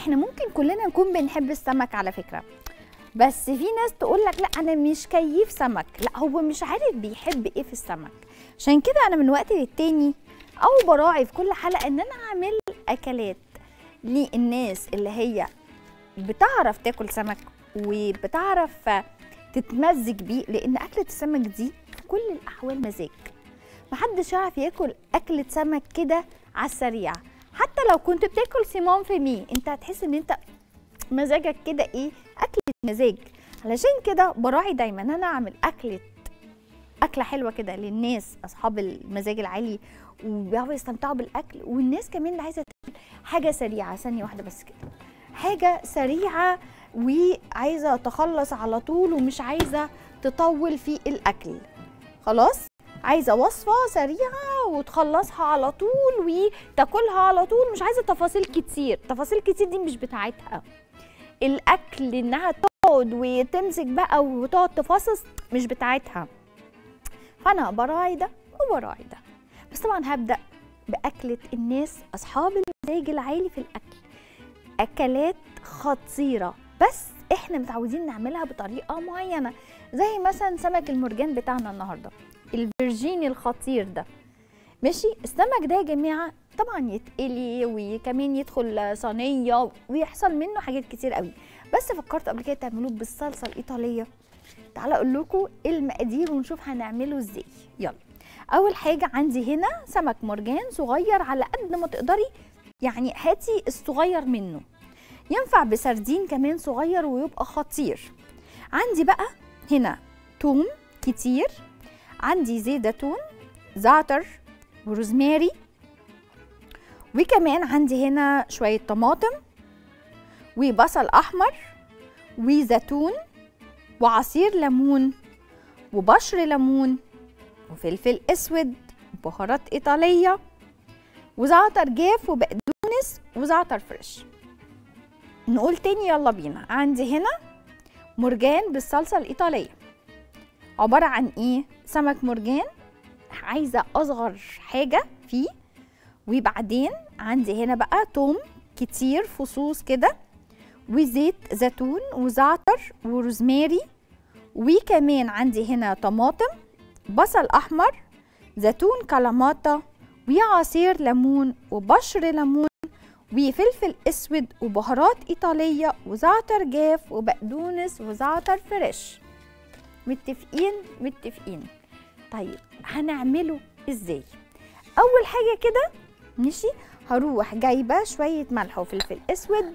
احنا ممكن كلنا نكون بنحب السمك على فكره بس في ناس تقول لك لا انا مش كيف سمك لا هو مش عارف بيحب ايه في السمك عشان كده انا من وقت للتاني او براعي في كل حلقه ان انا اعمل اكلات للناس اللي هي بتعرف تاكل سمك وبتعرف تتمزج بيه لان اكله السمك دي في كل الاحوال مزاج محدش يعرف ياكل اكله سمك كده على السريع حتى لو كنت بتاكل سيمون في مي انت هتحس ان انت مزاجك كده ايه اكله مزاج علشان كده براعي دايما انا اعمل اكله اكله حلوه كده للناس اصحاب المزاج العالي وبيعرفوا يستمتعوا بالاكل والناس كمان اللي عايزه تعمل حاجه سريعه ثانيه واحده بس كده حاجه سريعه وعايزه تخلص على طول ومش عايزه تطول في الاكل خلاص عايزه وصفه سريعه وتخلصها على طول وتاكلها على طول مش عايزه تفاصيل كتير تفاصيل كتير دي مش بتاعتها الاكل انها تقعد وتمسك بقى وتقعد تفصص مش بتاعتها فانا براعي ده وبراعي ده بس طبعا هبدا باكله الناس اصحاب المزاج العالي في الاكل اكلات خطيره بس احنا متعودين نعملها بطريقه معينه زي مثلا سمك المرجان بتاعنا النهارده الفيرجيني الخطير ده ماشي السمك ده يا جماعه طبعا يتقلي وكمان يدخل صينيه ويحصل منه حاجات كتير قوي بس فكرت قبل كده تعملوه بالصلصه الايطاليه تعالى اقول لكم المقادير ونشوف هنعمله ازاي يلا اول حاجه عندي هنا سمك مرجان صغير على قد ما تقدري يعني هاتي الصغير منه ينفع بسردين كمان صغير ويبقى خطير عندي بقى هنا توم كتير عندي زيت زيتون زعتر وروزماري وكمان عندي هنا شوية طماطم وبصل أحمر وزيتون وعصير ليمون وبشر ليمون وفلفل أسود وبهارات إيطالية وزعتر جاف وبقدونس وزعتر فريش نقول تاني يلا بينا عندي هنا مرجان بالصلصة الإيطالية عبارة عن إيه؟ سمك مرجان عايزة أصغر حاجة فيه وبعدين عندي هنا بقى توم كتير فصوص كده وزيت زيتون وزعتر وروزماري وكمان عندي هنا طماطم بصل احمر زيتون كلاماتا وعصير ليمون وبشر ليمون وفلفل اسود وبهارات ايطاليه وزعتر جاف وبقدونس وزعتر فريش متفقين متفقين طيب هنعمله ازاي اول حاجه كده ماشي هروح جايبه شويه ملح وفلفل اسود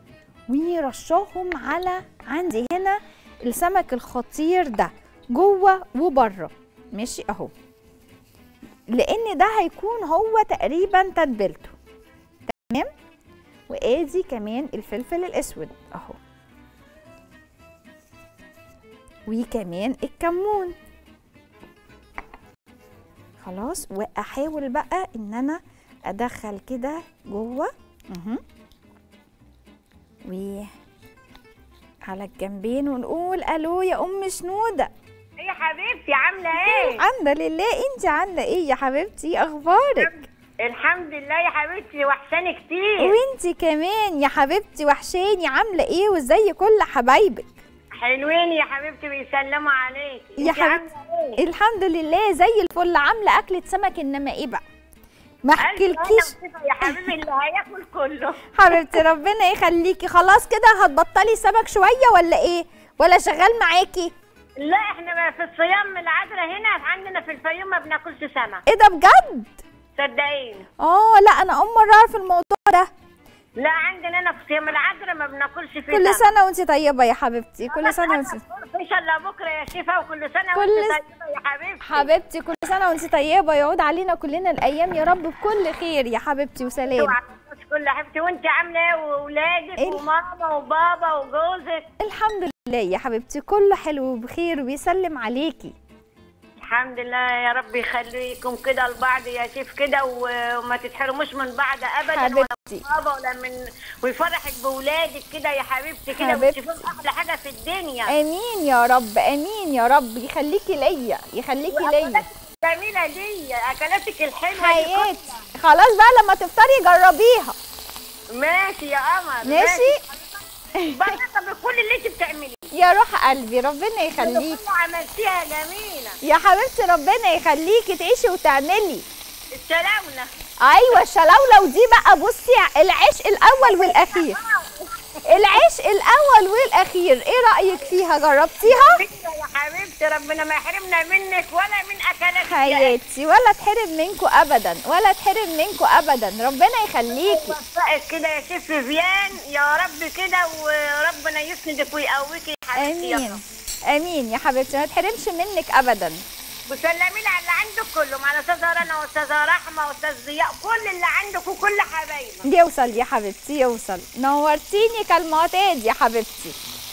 ورشاهم على عندي هنا السمك الخطير ده جوه وبره ماشي اهو لان ده هيكون هو تقريبا تتبيلته تمام وادي كمان الفلفل الاسود اهو وكمان الكمون خلاص واحاول بقى ان انا ادخل كده جوه اهو و على الجنبين ونقول الو يا ام شنوده يا حبيبتي عامله ايه الحمد لله انت عامله ايه يا حبيبتي اخبارك الحمد لله يا حبيبتي وحشاني كتير وانت كمان يا حبيبتي وحشاني عامله ايه وازاي كل حبايبك حلوين يا حبيبتي بيسلموا عليك يا انتي عاملة حبيبتي ايه الحمد لله زي الفل عامله اكله سمك انما ايه بقى ما ألف احكيلكيش هنا وصفة يا حبيبي اللي هياكل كله حبيبتي ربنا يخليكي خلاص كده هتبطلي سمك شويه ولا ايه ولا شغال معاكي لا احنا بقى في الصيام العذراء هنا عندنا في الفيوم ما بناكلش سمك ايه ده بجد صدقيني اه لا انا اول مره اعرف الموضوع ده لا عندنا انا في صيام العذراء ما بناكلش فيه كل سمك. سنه وانت طيبه يا حبيبتي كل سنه وانت ان شاء الله بكره يا شيفا وكل سنه كل وانت س- طيبه يا حبيبتي حبيبتي كل سنه وانت طيبه يعود علينا كلنا الايام يا رب بكل خير يا حبيبتي وسلام اوعى تنساش كل حبيبتي وانت عامله ايه واولادك إيه؟ وماما وبابا وجوزك الحمد لله يا حبيبتي كله حلو وبخير وبيسلم عليكي الحمد لله يا رب يخليكم كده لبعض يا شيف كده و- وما تتحرموش من بعض ابدا ولا حبيبتي. من بابا ولا من ويفرحك باولادك كده يا حبيبتي كده حبيبتي. وتشوفون احلى حاجه في الدنيا امين يا رب امين يا رب يخليكي ليا يخليكي ليا وأكلاتك الجميله دي اكلاتك الحلوه دي حياتي خلاص بقى لما تفطري جربيها ماشي يا قمر ماشي بسيطه بكل اللي انت بتعمليه يا روح قلبي ربنا يخليك كله عملتيها جميله يا حبيبتي ربنا يخليكي تعيشي وتعملي الشلاونه ايوه الشلاوله ودي بقى بصي العشق الاول والاخير العشق الاول والاخير ايه رايك فيها جربتيها يا حبيبتي ربنا ما يحرمنا منك ولا من اكلاتك حياتي ولا تحرم منكم ابدا ولا تحرم منكم ابدا ربنا يخليكي وفقك كده يا شيف فيفيان يا رب كده وربنا يسندك ويقويك يا حبيبتي يا امين رب. امين يا حبيبتي ما تحرمش منك ابدا وسلمي لي على اللي عندك كلهم على استاذه رنا واستاذه رحمه واستاذ ضياء كل اللي عندك وكل حبايبك يوصل يا حبيبتي يوصل نورتيني كالمعتاد يا حبيبتي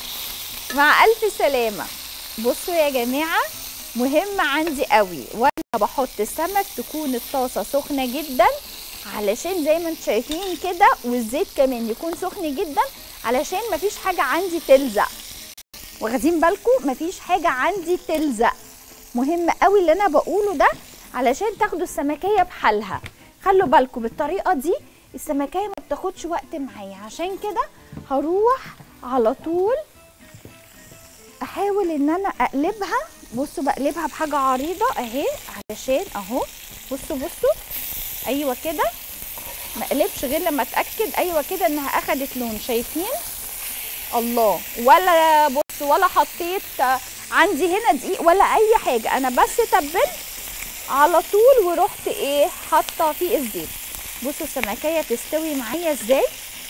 مع الف سلامه بصوا يا جماعه مهم عندي قوي وانا بحط السمك تكون الطاسه سخنه جدا علشان زي ما انتم شايفين كده والزيت كمان يكون سخن جدا علشان مفيش حاجه عندي تلزق واخدين بالكم مفيش حاجه عندي تلزق مهم قوي اللي انا بقوله ده علشان تاخدوا السمكيه بحالها خلوا بالكم بالطريقه دي السمكيه ما بتاخدش وقت معايا عشان كده هروح على طول احاول ان انا اقلبها بصوا بقلبها بحاجه عريضه اهي علشان اهو بصوا بصوا ايوه كده ما اقلبش غير لما اتاكد ايوه كده انها اخدت لون شايفين الله ولا بص ولا حطيت آه، عندي هنا دقيق ولا اي حاجه انا بس تبلت على طول ورحت ايه حاطه فيه الزيت بصوا السمكيه تستوي معايا ازاي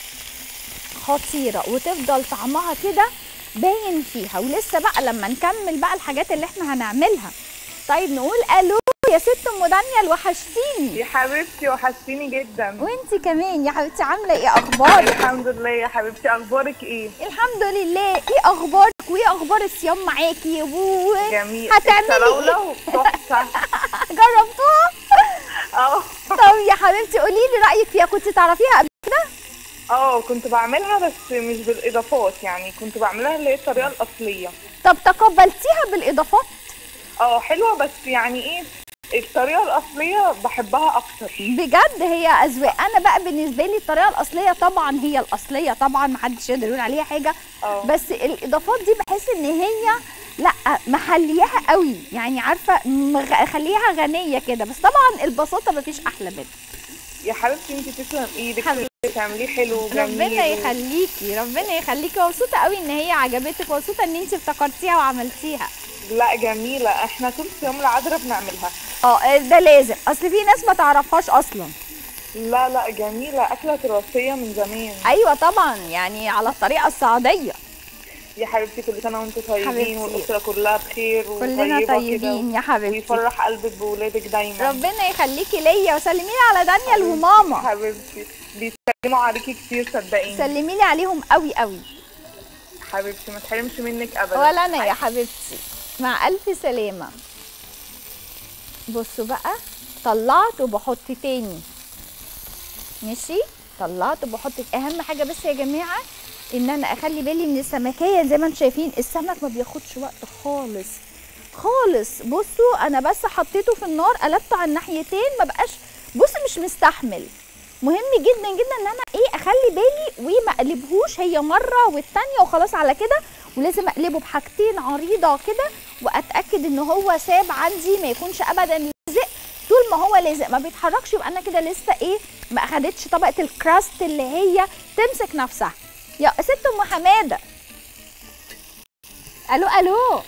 خطيره وتفضل طعمها كده باين فيها ولسه بقى لما نكمل بقى الحاجات اللي احنا هنعملها طيب نقول الو يا ست ام دانيال وحشتيني يا حبيبتي وحشتيني جدا وانتي كمان يا حبيبتي عامله ايه اخبارك الحمد لله يا حبيبتي اخبارك ايه الحمد لله ايه اخبارك وايه اخبار الصيام معاكي و جميل هتعملي ايه الشلاولة تحفه جربتوها اه طب يا حبيبتي قولي لي رايك فيها كنت تعرفيها قبل كده اه كنت بعملها بس مش بالاضافات يعني كنت بعملها اللي هي الطريقه الاصليه طب تقبلتيها بالاضافات اه حلوه بس يعني ايه الطريقه الاصليه بحبها اكتر بجد هي اذواق انا بقى بالنسبه لي الطريقه الاصليه طبعا هي الاصليه طبعا محدش يقدر يقول عليها حاجه اه بس الاضافات دي بحس ان هي لا محلياها قوي يعني عارفه مغ- خليها غنيه كده بس طبعا البساطه مفيش احلى منها يا حبيبتي انت تسلم ايدك حبيبتي. بتعمليه حلو وجميل ربنا و- يخليكي ربنا يخليكي مبسوطه قوي ان هي عجبتك مبسوطه ان انت افتكرتيها وعملتيها لا جميله احنا طول يوم العذراء بنعملها اه ده لازم اصل في ناس ما تعرفهاش اصلا لا لا جميله اكله تراثيه من زمان ايوه طبعا يعني على الطريقه السعوديه يا حبيبتي كل سنه وانتم حبيبتي. طيبين والاسره كلها بخير كلنا وطيبة كده طيبين يا حبيبتي ويفرح قلبك بولادك دايما ربنا يخليكي ليا وسلمي لي على دانيال وماما حبيبتي بيسلموا عليكي كتير صدقيني سلمي لي عليهم قوي قوي حبيبتي ما تحرمش منك ابدا ولا انا يا حبيبتي مع الف سلامه بصوا بقى طلعت وبحط تاني ماشي طلعت وبحط اهم حاجه بس يا جماعه ان انا اخلي بالي من السمكيه زي ما انتم شايفين السمك ما بياخدش وقت خالص خالص بصوا انا بس حطيته في النار قلبته على الناحيتين ما بقاش بص مش مستحمل مهم جدا جدا ان انا ايه اخلي بالي وما اقلبهوش هي مره والتانيه وخلاص على كده ولازم اقلبه بحاجتين عريضه كده واتاكد ان هو ساب عندي ما يكونش ابدا لازق طول ما هو لازق ما بيتحركش يبقى انا كده لسه ايه ما اخدتش طبقه الكراست اللي هي تمسك نفسها يا ست ام حماده الو الو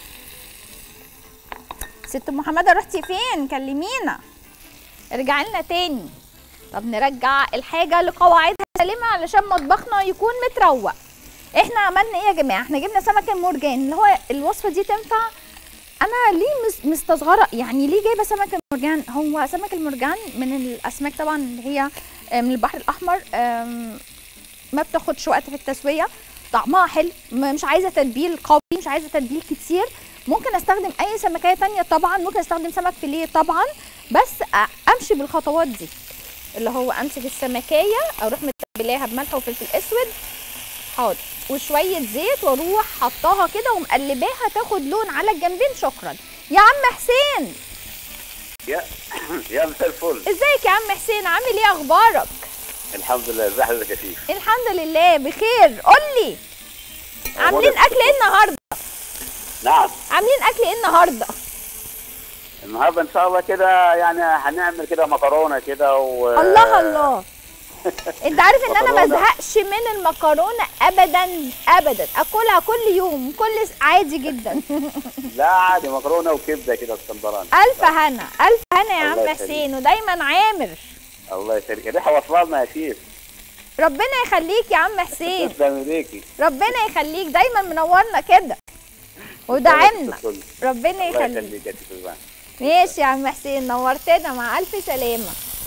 ست ام حماده رحتي فين كلمينا ارجعي لنا تاني طب نرجع الحاجه لقواعدها سليمه علشان مطبخنا يكون متروق احنا عملنا ايه يا جماعه احنا جبنا سمك المرجان اللي هو الوصفه دي تنفع انا ليه مس- مستصغره يعني ليه جايبه سمك المرجان هو سمك المرجان من الاسماك طبعا اللي هي آه، من البحر الاحمر آم، ما بتاخدش وقت في التسويه طعمها حلو م- مش عايزه تتبيل قوي مش عايزه تتبيل كتير ممكن استخدم اي سمكيه تانية طبعا ممكن استخدم سمك فيليه طبعا بس أ- امشي بالخطوات دي اللي هو امسك السمكيه اروح متبلاها بملح وفلفل اسود حاضر وشويه زيت واروح حطاها كده ومقلباها تاخد لون على الجنبين شكرا يا عم حسين يا يا مساء الفل ازيك يا عم حسين عامل ايه اخبارك الحمد لله ازي حضرتك يا شيخ الحمد لله بخير قول لي عاملين اكل ايه النهارده نعم عاملين اكل ايه النهارده النهارده ان شاء الله كده يعني هنعمل كده مكرونه كده و الله الله انت عارف ان انا ما مكرونة. ازهقش من المكرونه ابدا ابدا اكلها كل يوم كل س- عادي جدا لا عادي مكرونه وكبده كده اسكندراني الف هنا الف هنا يا الله عم يخليك. حسين ودايما عامر الله يخليك الريحه واصله لنا يا شيخ ربنا يخليك يا عم حسين تسلم ايديكي ربنا يخليك دايما منورنا كده ودعمنا الكل. ربنا الله يخليك يخليك يا شيخ إبراهيم. ماشي يا عم حسين نورتنا مع الف سلامه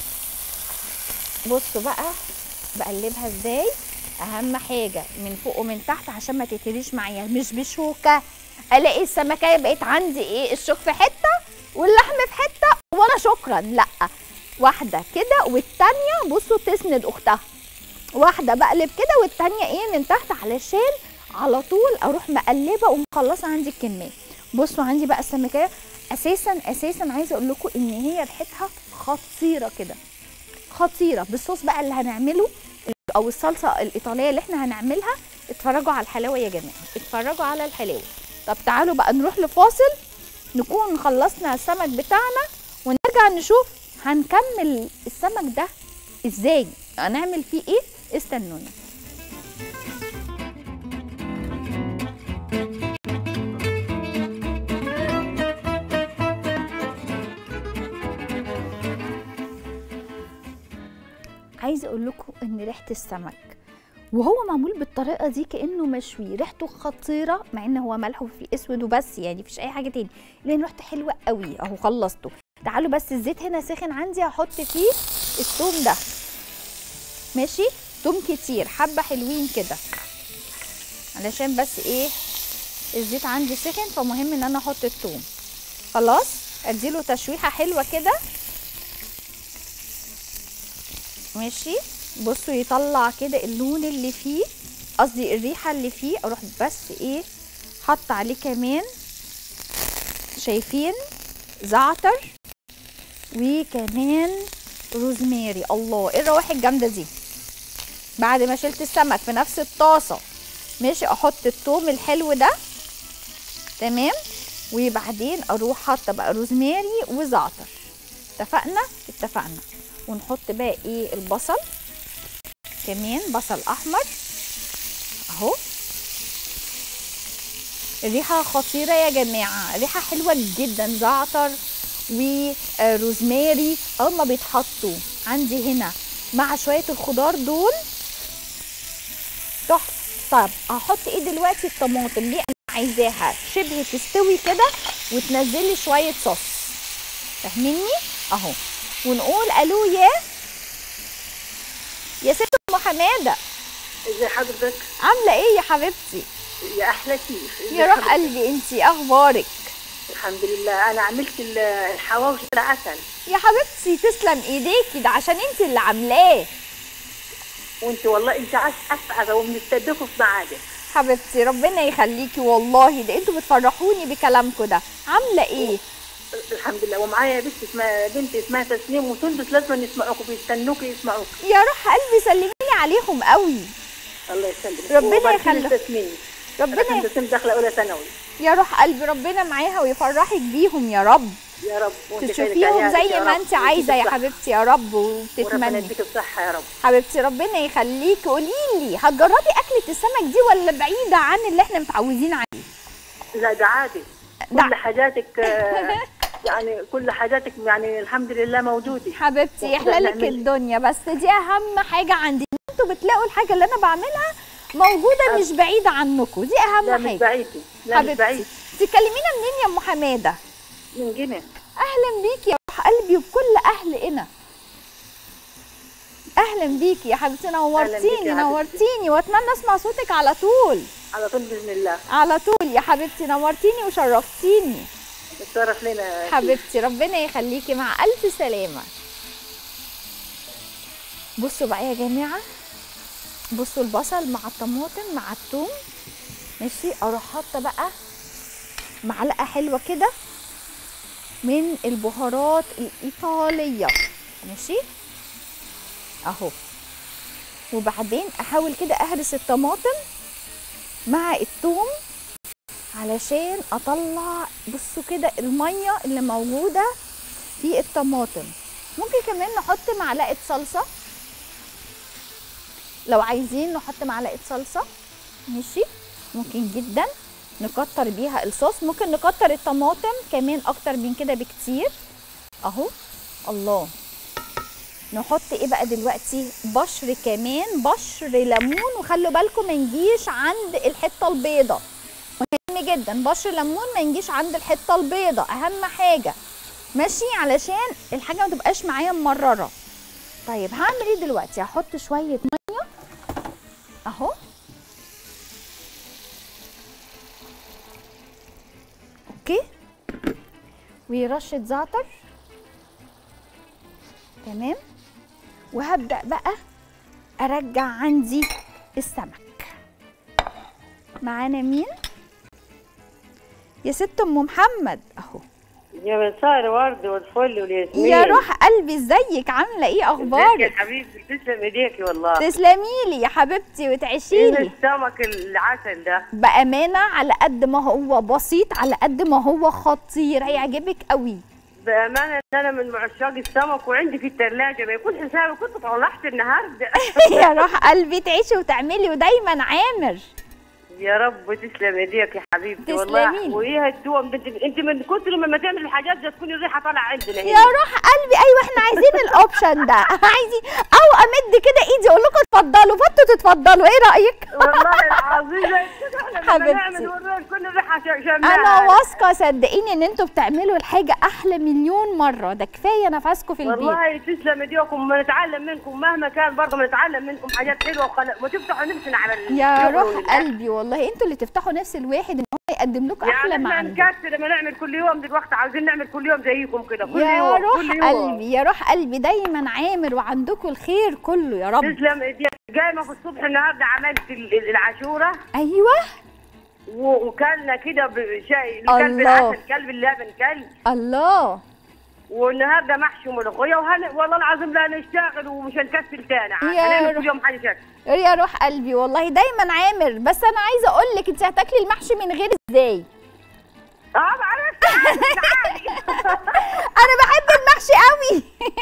بصوا بقى بقلبها ازاي اهم حاجه من فوق ومن تحت عشان ما تتهريش معايا مش بشوكه الاقي السمكيه بقيت عندي ايه الشوك في حته واللحم في حته وانا شكرا لا واحده كده والتانيه بصوا تسند اختها واحده بقلب كده والتانيه ايه من تحت علشان على طول اروح مقلبه ومخلصه عندي الكميه بصوا عندي بقى السمكيه اساسا اساسا عايزه اقول لكم ان هي ريحتها خطيره كده خطيره بالصوص بقى اللي هنعمله او الصلصه الايطاليه اللي احنا هنعملها اتفرجوا على الحلاوه يا جماعه اتفرجوا على الحلاوه طب تعالوا بقى نروح لفاصل نكون خلصنا السمك بتاعنا ونرجع نشوف هنكمل السمك ده ازاي هنعمل فيه ايه استنونا عايزه اقول لكم ان ريحه السمك وهو معمول بالطريقه دي كانه مشوي ريحته خطيره مع ان هو ملح وفي اسود وبس يعني مفيش اي حاجه تاني لان ريحته حلوه قوي اهو خلصته تعالوا بس الزيت هنا سخن عندي هحط فيه الثوم ده ماشي توم كتير حبه حلوين كده علشان بس ايه الزيت عندي سخن فمهم ان انا احط الثوم خلاص اديله تشويحه حلوه كده ماشي بصوا يطلع كده اللون اللي فيه قصدي الريحه اللي فيه اروح بس ايه حط عليه كمان شايفين زعتر وكمان روزماري الله ايه الروائح الجامده دي بعد ما شلت السمك في نفس الطاسه ماشي احط الثوم الحلو ده تمام وبعدين اروح حاطه بقى روزماري وزعتر اتفقنا اتفقنا ونحط بقى ايه البصل كمان بصل احمر اهو الريحه خطيره يا جماعه ريحه حلوه جدا زعتر وروزماري اول ما بيتحطوا عندي هنا مع شويه الخضار دول تحفه طب هحط ايه دلوقتي الطماطم دي انا عايزاها شبه تستوي كده وتنزلي شويه صوص فاهميني اهو ونقول الو يا يا ست ام حماده ازي حضرتك عامله ايه يا حبيبتي يا احلى كيف ازي يا روح حضرتك؟ قلبي انتي اخبارك الحمد لله انا عملت ال- الحواوشي العسل يا حبيبتي تسلم ايديكي ده عشان انتي اللي عاملاه وانت والله انت عايز اسعد وبنستضيفوا في معادن حبيبتي ربنا يخليكي والله ده انتوا بتفرحوني بكلامكم ده عامله ايه الحمد لله ومعايا بنت اسمها بنت اسمها تسنيم وسندس لازم يسمعوكوا بيستنوكي يسمعوك يا روح قلبي سلميني عليهم قوي الله يسلمك ربنا وبارك لي يخليك. تسنيم ربنا عشان تسنيم داخله اولى ثانوي يا روح قلبي ربنا معاها ويفرحك بيهم يا رب يا رب وانت خيرك تشوفيهم عيالك زي يا ما رب. انت عايزه يا ويديك حبيبتي يا رب الصحة. وربنا وتتمني يديك الصحه يا رب حبيبتي ربنا يخليكي قولي لي هتجربي اكله السمك دي ولا بعيده عن اللي احنا متعودين عليه لا ده عادي ده- كل حاجاتك آه، يعني كل حاجاتك يعني الحمد لله موجوده حبيبتي وكده يحلى لك نعمل. الدنيا بس دي اهم حاجه عندي إن انتوا بتلاقوا الحاجه اللي انا بعملها موجوده مش بعيده عنكم دي لا اهم مش حاجه بعيده لا مش حبيبتي بعيد تكلمينا منين يا ام حماده من جنة اهلا بيكي يا روح قلبي وبكل اهلنا اهلا بيكي يا حبيبتي أهلاً نورتيني بيكي يا حبيبتي. نورتيني واتمنى اسمع صوتك على طول على طول باذن الله على طول يا حبيبتي نورتيني وشرفتيني الشرف لنا حبيبتي ربنا يخليكي مع الف سلامه بصوا بقى يا جماعه بصوا البصل مع الطماطم مع الثوم ماشي اروح حاطه بقى معلقه حلوه كده من البهارات الايطاليه ماشي اهو وبعدين احاول كده اهرس الطماطم مع الثوم علشان اطلع بصوا كده الميه اللي موجوده في الطماطم ممكن كمان نحط معلقه صلصه لو عايزين نحط معلقه صلصه ماشي ممكن جدا نكتر بيها الصوص ممكن نكتر الطماطم كمان اكتر من كده بكتير اهو الله نحط ايه بقى دلوقتي بشر كمان بشر ليمون وخلوا بالكم ما نجيش عند الحته البيضه مهم جدا بشر ليمون ما نجيش عند الحته البيضه اهم حاجه ماشي علشان الحاجه ما تبقاش معايا ممرره طيب هعمل ايه دلوقتي هحط شويه ميه اهو اوكي ورشه زعتر تمام وهبدا بقى ارجع عندي السمك معانا مين يا ست ام محمد اهو يا مساء الورد والفل والياسمين يا روح قلبي ازيك عامله ايه ازيك يا اخبارك حبيبتي تسلم ايديكي والله تسلمي لي يا حبيبتي وتعيشي ايه لي السمك العسل ده بامانه على قد ما هو بسيط على قد ما هو خطير هيعجبك قوي بامانه ان انا من عشاق السمك وعندي في الثلاجه ما يكون حسابي كنت طلعت النهارده يا روح قلبي تعيشي وتعملي ودايما عامر يا رب تسلم ايديك يا حبيبتي تسلمي والله لي. وايه التوم ده انت انت من كتر ما تعمل الحاجات دي تكون الريحه طالعه عندنا يا روح قلبي ايوه احنا عايزين الاوبشن ده عايزين او امد كده ايدي اقول لكم اتفضلوا فانتوا تتفضلوا ايه رايك والله العظيم زي كده احنا لما حبيبتي. نعمل ونروح كل الريحه شمال انا واثقه صدقيني ان انتوا بتعملوا الحاجه احلى مليون مره ده كفايه نفسكم في البيت والله تسلم ايديكم ونتعلم منكم مهما كان برضه بنتعلم منكم حاجات حلوه وخل... وتفتحوا نفسنا على يا الشغل روح والأكل. قلبي والله انتوا اللي تفتحوا نفس الواحد ان هو يقدم لكم احلى يعني ما احنا عنده نكسر لما نعمل كل يوم دلوقتي عاوزين نعمل كل يوم زيكم كده كل يا يوم روح كل يوم قلبي يا روح قلبي دايما عامر وعندكم الخير كله يا رب تسلم ايديك جايمه في الصبح النهارده عملت ال- ال- العاشوره ايوه و- وكلنا كده بشاي الله. كلب العسل كلب اللبن كلب الله والنهارده محشي وملوخيه وهن... والله العظيم لا نشتغل ومش هنكسل تاني يا هنعمل روح. كل يوم حاجه شكل يا روح قلبي والله دايما عامر بس انا عايزه اقول لك انت هتاكلي المحشي من غير ازاي اه بعرف تعالي انا بحب المحشي قوي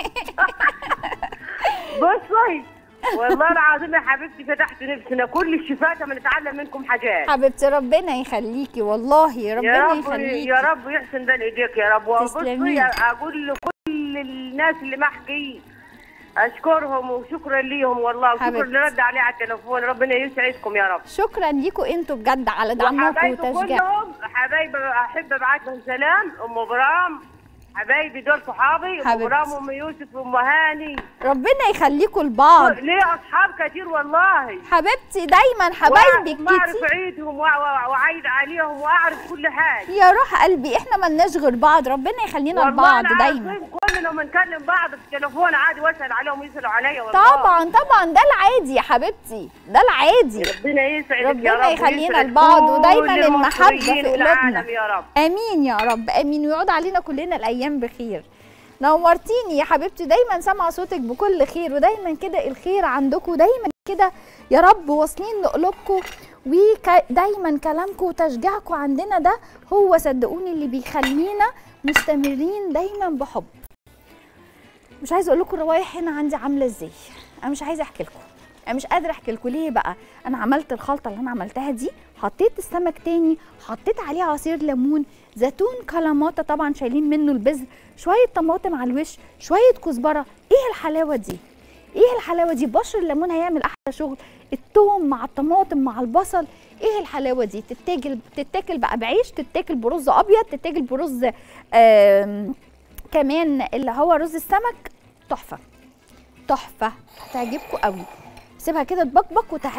بصي والله العظيم يا حبيبتي فتحت نفسنا كل الشفات ما نتعلم منكم حاجات حبيبتي ربنا يخليكي والله يا ربنا رب يخليكي يا رب يحسن بين ايديك يا رب تسلمي. وبصي اقول لكل الناس اللي محكي اشكرهم وشكرا ليهم والله وشكرا حبيبتي. اللي رد عليه على التليفون ربنا يسعدكم يا رب شكرا ليكم انتوا بجد على دعمكم وحبايبي وتشجيعكم كلهم حبايبي احب ابعت لهم سلام ام ابرام حبايبي دول صحابي ام حبيبتي. ابرام وام يوسف وام هاني ربنا يخليكم لبعض ليه اصحاب كتير والله حبيبتي دايما حبايبك ما اعرف كتير عيدهم وأ- وأ- واعيد عليهم واعرف كل حاجه يا روح قلبي احنا ملناش غير بعض ربنا يخلينا والله لبعض العظيم دايما كلنا بنكلم بعض في التليفون عادي واسال عليهم ويسالوا عليا والله طبعا طبعا ده العادي يا حبيبتي ده العادي ربنا يسعدك يا ربنا رب يخلينا ويسعد لبعض كل ودايما المحبة في المصريين قلوبنا. والعالم يا رب امين يا رب امين ويعود علينا كلنا الايام بخير نورتيني يا حبيبتي دايما سامعه صوتك بكل خير ودايما كده الخير عندكم دايما كده يا رب واصلين لقلوبكم ودايما كلامكم وتشجيعكم عندنا ده هو صدقوني اللي بيخلينا مستمرين دايما بحب مش عايزه اقول لكم الروايح هنا عندي عامله ازاي انا مش عايزه احكي لكم انا مش قادره احكي لكم ليه بقى انا عملت الخلطه اللي انا عملتها دي حطيت السمك تاني حطيت عليه عصير ليمون زيتون كلاماتا طبعا شايلين منه البذر شويه طماطم على الوش شويه كزبره ايه الحلاوه دي ايه الحلاوه دي بشر الليمون هيعمل احلى شغل التوم مع الطماطم مع البصل ايه الحلاوه دي تتاكل تتاكل بقى بعيش تتاكل برز ابيض تتاكل برز آم، كمان اللي هو رز السمك تحفه تحفه هتعجبكم قوي سيبها كده تبقبق وتعالى